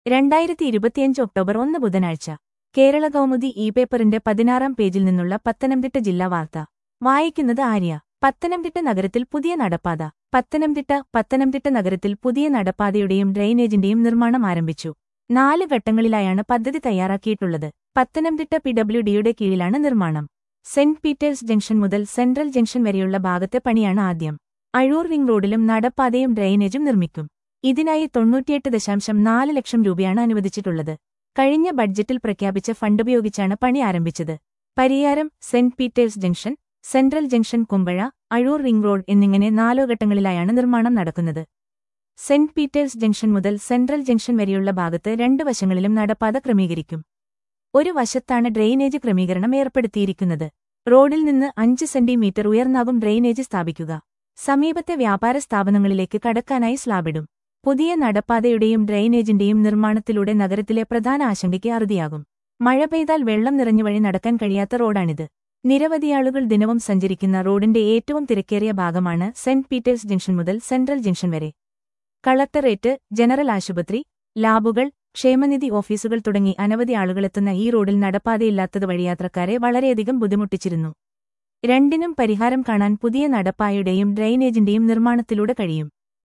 രണ്ടായിരത്തി ഇരുപത്തിയഞ്ച് ഒക്ടോബർ ഒന്ന് ബുധനാഴ്ച കേരള കൗമുദി ഇ പേപ്പറിന്റെ പതിനാറാം പേജിൽ നിന്നുള്ള പത്തനംതിട്ട ജില്ലാ വാർത്ത വായിക്കുന്നത് ആര്യ പത്തനംതിട്ട നഗരത്തിൽ പുതിയ നടപ്പാത പത്തനംതിട്ട പത്തനംതിട്ട നഗരത്തിൽ പുതിയ നടപ്പാതയുടെയും ഡ്രെയിനേജിന്റെയും നിർമ്മാണം ആരംഭിച്ചു നാല് ഘട്ടങ്ങളിലായാണ് പദ്ധതി തയ്യാറാക്കിയിട്ടുള്ളത് പത്തനംതിട്ട പി ഡബ്ല്യു ഡിയുടെ കീഴിലാണ് നിർമ്മാണം സെന്റ് പീറ്റേഴ്സ് ജംഗ്ഷൻ മുതൽ സെൻട്രൽ ജംഗ്ഷൻ വരെയുള്ള ഭാഗത്തെ പണിയാണ് ആദ്യം അഴൂർ റിംഗ് റോഡിലും നടപ്പാതയും ഡ്രെയിനേജും നിർമ്മിക്കും ഇതിനായി തൊണ്ണൂറ്റിയെട്ട് ദശാംശം നാല് ലക്ഷം രൂപയാണ് അനുവദിച്ചിട്ടുള്ളത് കഴിഞ്ഞ ബഡ്ജറ്റിൽ പ്രഖ്യാപിച്ച ഫണ്ടുപയോഗിച്ചാണ് പണി ആരംഭിച്ചത് Pariyaram Saint Peter's junction central junction Kumbazha Azhoor ring road എന്നിങ്ങനെ നാലോ ഘട്ടങ്ങളിലായാണ് നിർമ്മാണം നടക്കുന്നത് സെന്റ് പീറ്റേഴ്സ് ജംഗ്ഷൻ മുതൽ സെൻട്രൽ ജംഗ്ഷൻ വരെയുള്ള ഭാഗത്ത് രണ്ട് വശങ്ങളിലും നടപ്പാത ക്രമീകരിക്കും ഒരു വശത്താണ് ഡ്രെയിനേജ് ക്രമീകരണം ഏർപ്പെടുത്തിയിരിക്കുന്നത് റോഡിൽ നിന്ന് അഞ്ച് സെന്റിമീറ്റർ ഉയർന്നാകും ഡ്രെയിനേജ് സ്ഥാപിക്കുക സമീപത്തെ വ്യാപാര സ്ഥാപനങ്ങളിലേക്ക് കടക്കാനായി സ്ലാബിടും പുതിയ നടപ്പാതയുടെയും ഡ്രെയിനേജിന്റെയും നിർമ്മാണത്തിലൂടെ നഗരത്തിലെ പ്രധാന ആശങ്കയ്ക്ക് അറുതിയാകും മഴ പെയ്താൽ വെള്ളം നിറഞ്ഞു വഴി നടക്കാൻ കഴിയാത്ത റോഡാണിത് നിരവധിയാളുകൾ ദിനവും സഞ്ചരിക്കുന്ന റോഡിന്റെ ഏറ്റവും തിരക്കേറിയ ഭാഗമാണ് സെന്റ് പീറ്റേഴ്സ് ജംഗ്ഷൻ മുതൽ സെൻട്രൽ ജംഗ്ഷൻ വരെ കളക്ടറേറ്റ് ജനറൽ ആശുപത്രി ലാബുകൾ ക്ഷേമനിധി ഓഫീസുകൾ തുടങ്ങി അനവധി ആളുകളെത്തുന്ന ഈ റോഡിൽ നടപ്പാതയില്ലാത്തത് വഴിയാത്രക്കാരെ വളരെയധികം ബുദ്ധിമുട്ടിച്ചിരുന്നു രണ്ടിനും പരിഹാരം കാണാൻ പുതിയ നടപ്പായയുടെയും ഡ്രെയിനേജിന്റെയും നിർമ്മാണത്തിലൂടെ കഴിയും